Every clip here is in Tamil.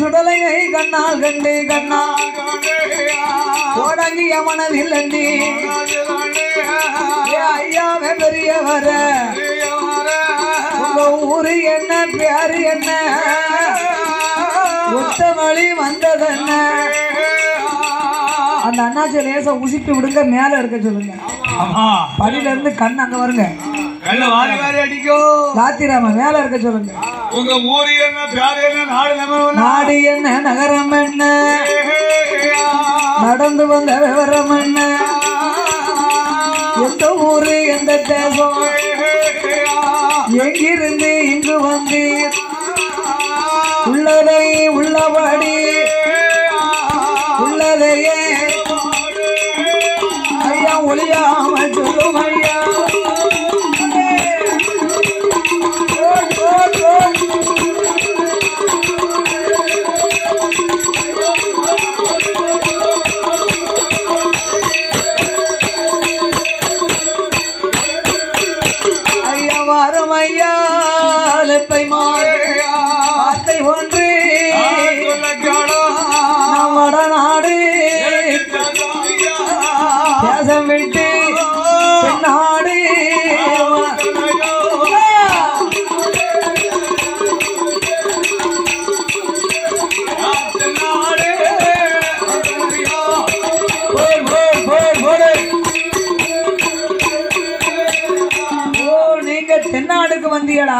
சுடலையை கண்ணால் கண்டு கண்ணா கோடங்கிய மனதில் அண்டி ஐயாவே பெரியவர உங்க ஊரு என்ன பேரு என்ன ஒத்த வழி வந்ததென்ன அந்த அண்ணாச்சி லேசா உசிப்பி விடுங்க மேல இருக்க சொல்லுங்க ஆமா படியில இருந்து கண் அங்க வருங்க கல்ல வாரி வாரி அடிக்கும் லாத்திராம மேல இருக்க சொல்லுங்க உங்க ஊரு என்ன பேரு என்ன நாடு நம்ம நாடு என்ன நகரம் என்ன நடந்து வந்த விவரம் என்ன எந்த ஊரு எந்த தேசம் எங்கிருந்து இங்கு வந்து உள்ளதை உள்ளபடி உள்ளதையே ஐயா ஒளியாம சொல்லும் ஐயா ஓட், ஓட், ஓட். ஐயா வாரம் ஐயா லெப்பை மாறு வார்த்தை ஒன்று நம் வடநாடு தேசம் விட்டு நாடு ஓ நீங்க தென்னாடுக்கு வந்தீங்களா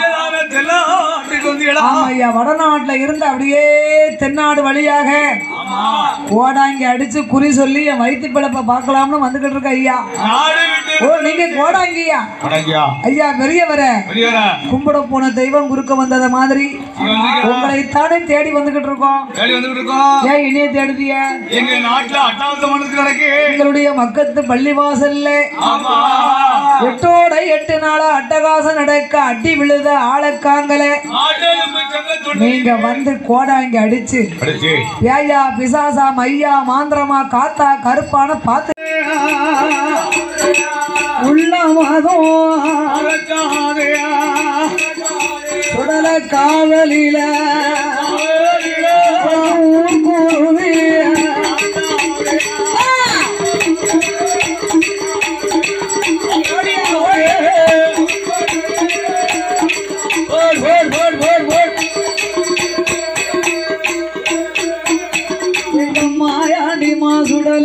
ஆமா ஐயா வடநாட்டுல இருந்து அப்படியே தென்னாடு வழியாக கோடாங்கி அடிச்சு குறி சொல்லி என் வயிற்று பிழப்ப பார்க்கலாம்னு வந்துகிட்டு இருக்க ஐயா ஓ நீங்க கோடாங்கியா ஐயா பெரியவர கும்பிட போன தெய்வம் குறுக்க வந்தத மாதிரி உங்களை தானே தேடி வந்துகிட்டு இருக்கோம் ஏன் இனிய தேடுதிய எங்க நாட்டுல அட்டாவசமானது நடக்கு எங்களுடைய மக்கத்து பள்ளிவாசல்ல ஆமா எட்டோட எட்டு நாளா அட்டகாசம் நடக்க அடி விழுத ஆளக்காங்கல ஆட்டெலும்பு சங்க துணி நீங்க வந்து கோடாங்கி அடிச்சு அடிச்சு ஏயா பிசாசா மையா மாந்திரமா காத்தா கருப்பான பார்த்து உள்ள மதம் சுடல காவலில ஊர்கூருவி. ஓட், ஓட், ஓட், ஓட், ஓட். எங்க மாயாண்டி மாசுடல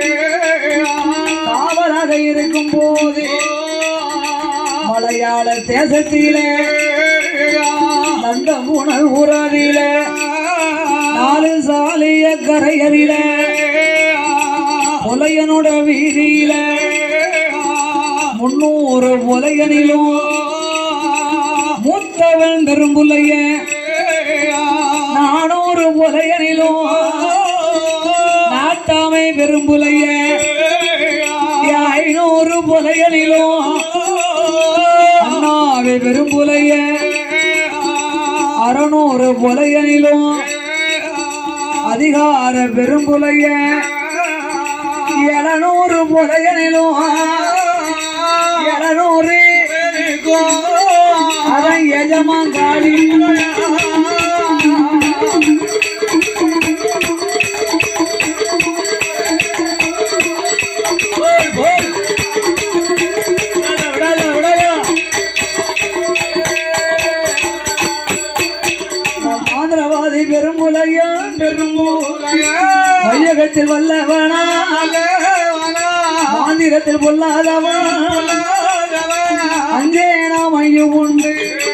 காவலாக இருக்கும் போது மலையாள தேசத்திலே நந்த உணல் உறவில நாலு சாலிய கரையறில புலையனோட வீதியில முன்னூறு புலையனிலும் மூத்தவன் பெரும்புலைய நானூறு புலையனிலும் நாட்டாமை பெரும்புலைய ஐநூறு புலையனிலும் அண்ணாவை பெரும்புலைய அறநூறு புலையனிலும் அதிகார பெரும்புலைய எழுநூறு புலையனிலும் எழுநூறு அவன் எஜமான் காளி ஆந்திரவாதி பெரும்புலையா வையகத்தில் வல்லவனா ஆந்திரத்தில் பொல்லாதவன் அஞ்சேனா மையம் உண்டு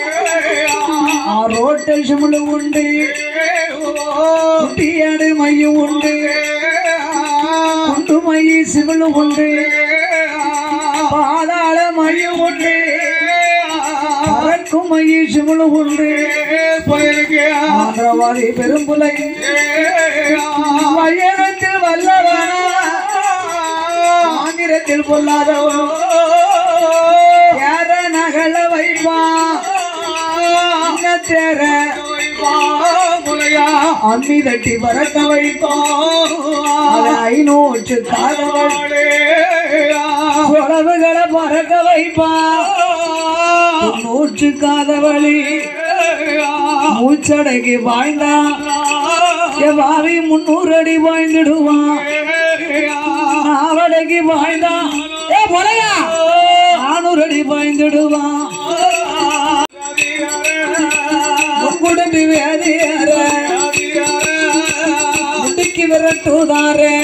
ரோட்டல் சிமுழு உண்டு குட்டியாடு மையம் உண்டு குண்டு மைய சிமுழு உண்டு பாதாள மையம் உண்டு பறக்கும் மைய சிமுழு உண்டு ஆந்திரவாதி பெரும்புலை வையகத்தில் வல்லவனா ஆந்திரத்தில் பொல்லாதவன் யார நகல வைப்பான் தேர அம்மி தட்டி பறக்க வைப்பான் அது ஐநூற்று காதவன் உறவுகளை பறக்க வைப்பான் நூற்று காதவழி மூச்சடைக்கு பாய்ந்தான் என் பாவி முன்னூறு அடி பாய்ந்துடுவான் நாவடைக்கு பாய்ந்தான் ஏ முறையா நானூறு அடி பாய்ந்துடுவான் முன்குடும்பி வேதியார முடுக்கி விரட்டுதாரே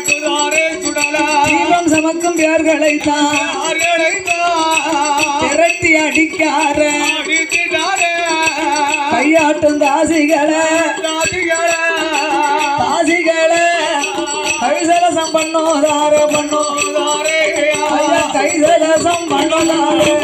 தீபம் சமக்கும் பேர்களை தான் திரட்டி அடிக்கார கையாட்டும் தாசிகளை தாசிகளை கைசலசம் பண்ணோதார பண்ணோதாரே ஐயா கைசலசம் பண்ணோதாரே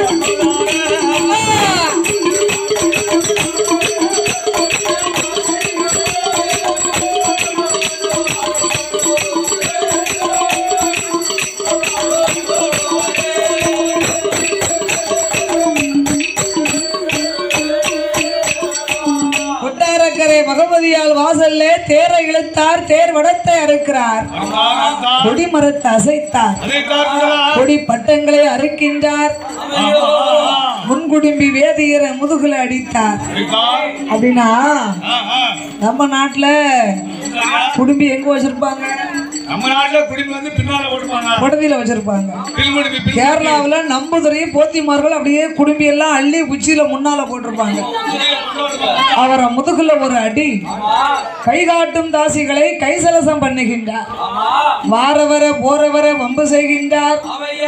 கொட்டாரக்கரை பகவதியால் வாசல்ல தேரை இழுத்தார் தேர் வடத்தை அறுக்கிறார் கொடி மரத்தை அசைத்தார் கொடி பட்டங்களை அறுக்கின்றார் முன்குடும்பி வேதியர முதுகுல அடித்தார் அப்படின்னா நம்ம நாட்டுல குடும்பி எங்க வச்சிருப்பாங்க நம்ம நாட்டுல குடிமை வந்து பின்னால ஓடுவாங்க குடதியில வச்சிருப்பாங்க பின்முடிமை பின் கேரளாவுல நம்புதுறை போத்திமார்கள் அப்படியே குடும்பி எல்லாம் அள்ளி உச்சியில முன்னால போட்டிருப்பாங்க அவரை முதுகுல ஒரு அடி கை காட்டும் தாசிகளை கைசலசம் பண்ணுகின்றார் வாரவர போறவர வம்பு செய்கின்றார்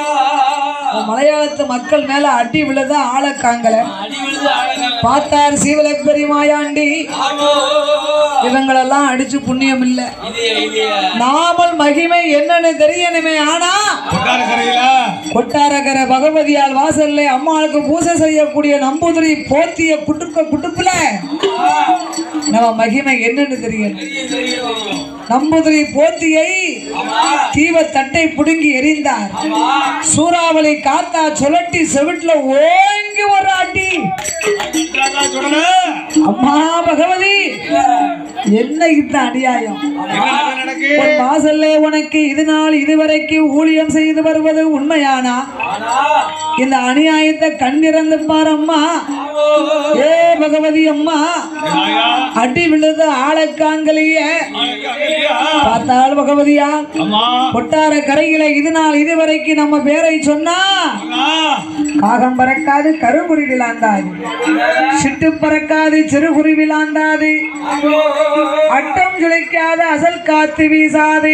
மலையாளத்து மக்கள் மேல அடி விழுத ஆளக்காங்கல பார்த்தார் சீவலக் பெரியமாயாண்டி இவங்களெல்லாம் அடிச்சு புண்ணியம் இல்ல நாமல் மகிமை என்னன்னு தெரியணுமே ஆனா கொட்டாரக்கரையில கொட்டாரகர பகவதியால் வாசல்ல அம்மாளுக்கு பூஜை செய்யக்கூடிய நம்பூதிரி போத்திய குட்டுக்க குட்டுப்புல நம்ம மகிமை என்னன்னு தெரியும் நம்பூதிரி போத்தியை தீவ தட்டை புடுங்கி எறிந்தார் சூறாவளி காத்தா சுழட்டி செவிட்டுல ஓங்கி ஒரு அடி சொல்லல அம்மா பகவதி என்ன இந்த அநியாயம் என்ன நடக்கு உன் வாசல்ல உனக்கு இது நாள் இதுவரைக்கும் ஊழியம் செய்து வருவது உண்மையானா இந்த அநியாயத்தை கண்ணிறந்து பார் அம்மா ஏ பகவதி அம்மா ஆயா, அடி விழுது ஆளக்காங்கலைய அவனுக்கு அங்கேயா? பார்த்தாள் பகவதியா அம்மா கொட்டார கரையில இது நாள் இதுவரைக்கும் நம்ம பேரை சொன்னா அண்ணா, காகம் பறக்காது கருங்குருவிலாந்தாது சிட்டு பறக்காது சிறுகுருவிலாந்தாது அட்டம் சுளைக்காத அசல் காத்து வீசாது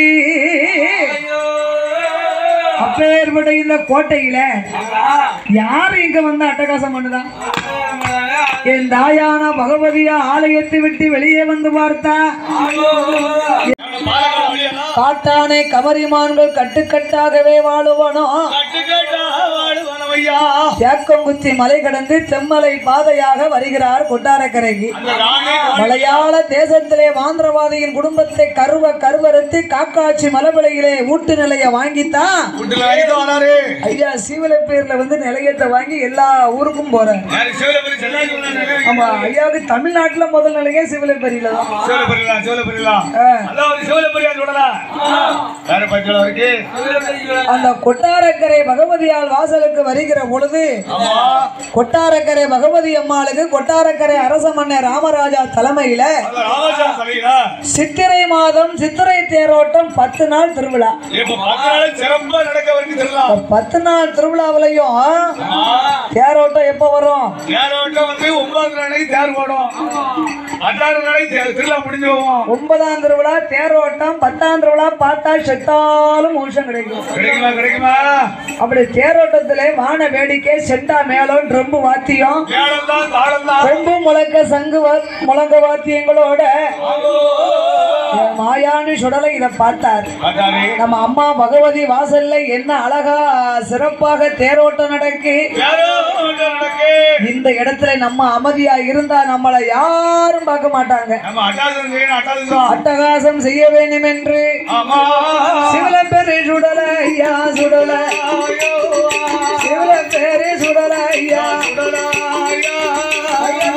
அப்பேற்பட்ட இந்த கோட்டையில யாரு இங்க வந்து அட்டகாசம் பண்ணுதான் என் தாயான பகவதியா ஆலயத்தை விட்டு வெளியே வந்து பார்த்தா பாலக்காடு வழியெல்லாம் காட்டானே கமரிமான்கள் கட்டுக்கட்டாகவே வாழுவனோ கட்டுக்கட்டா வாழுவனவையா. தேக்கங்குத்தி மலை கடந்து செம்மலை பாதையாக வருகிறார் கொட்டாரக்கரைக்கு அந்த ராணி மலையாள தேசத்திலே மாந்திரவாதியின் குடும்பத்தை கருவ கருவறுத்து காக்காட்சி மலபலையிலே ஊட்டு நிலைய வாங்கித்தான் வீட்டுல ஐந்து வராரு. ஐயா சீவலப்பேர்ல வந்து நிலையத்தை வாங்கி எல்லா ஊருக்கும் போறேன் யாரு சிவலப்பரி செல்லாது சொன்னாங்க. ஆமா ஐயாவுக்கு தமிழ்நாட்டுல முதல் நிலையே சிவலப்பேரியில தான் சிவலப்பரிலாம், சிவலப்பரிலாம். ஆ. அதான் ஒரு சிவலப்பரியா சொல்லலாம். வேற பட்டியல இருக்கு. அந்த கொட்டாரக்கரை பகவதியால் வாசலுக்கு வருகிற பொழுது ஆமா. கொட்டாரக்கரை பகவதி அம்மாளுக்கு கொட்டாரக்கரை அரச மன்னர் ராமராஜா தலைமையில அந்த ராமசாமி தலையில சித்திரை மாதம் சித்திரை தேரோட்டம் பத்து நாள் திருவிழா இப்ப பத்து நாள் சிறப்பா நடக்க வரைக்கும் தெரியலாம் இந்த பத்து நாள் திருவிழாவிலையும் ஆமா. தேரோட்டம் எப்போ வரும் தேரோட்டம் வந்து ஒன்பது நாளைக்கு தேர் போடும் பத்தாறு நாளைக்கு தே- திருவிழா முடிஞ்சு போவோம் ஒன்பதாம் திருவிழா தேரோட்டம் பத்தாம் திருவிழா பார்த்தா செத்தாலும் மோஷம் கிடைக்கும் கிடைக்குமா கிடைக்குமா அப்படி தேரோட்டத்திலே வான வேடிக்கை செண்டா மேளம் ட்ரம்பு வாத்தியம் மேடம் தான் தாளம் தான் கொம்பு முழக்க சங்கு வா- முழங்க வாத்தியங்களோட என் மாயாண்டி சுடலை இதை பார்த்தார் பார்த்தாரு. நம்ம அம்மா பகவதி வாசல்ல என்ன அழகா சிறப்பாக தேரோட்டம் நடக்கு தேரோட்டம் நடக்கு. இந்த இடத்துல நம்ம அமைதியா இருந்தா நம்மளை யாரும் பார்க்க மாட்டாங்க நம்ம அட்டாசம் செய்யணும் அட்டாசம் அட்டகாசம் செய்ய வேண்டும் என்று ஆமா சிவல பேரு சுடல ஐயா சுடல சிவல பேரு சுடல ஐயா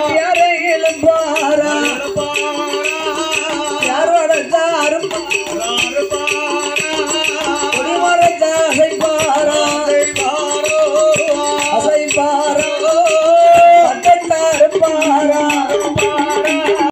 ஐயரையில் பாரா யாரோட தாரும்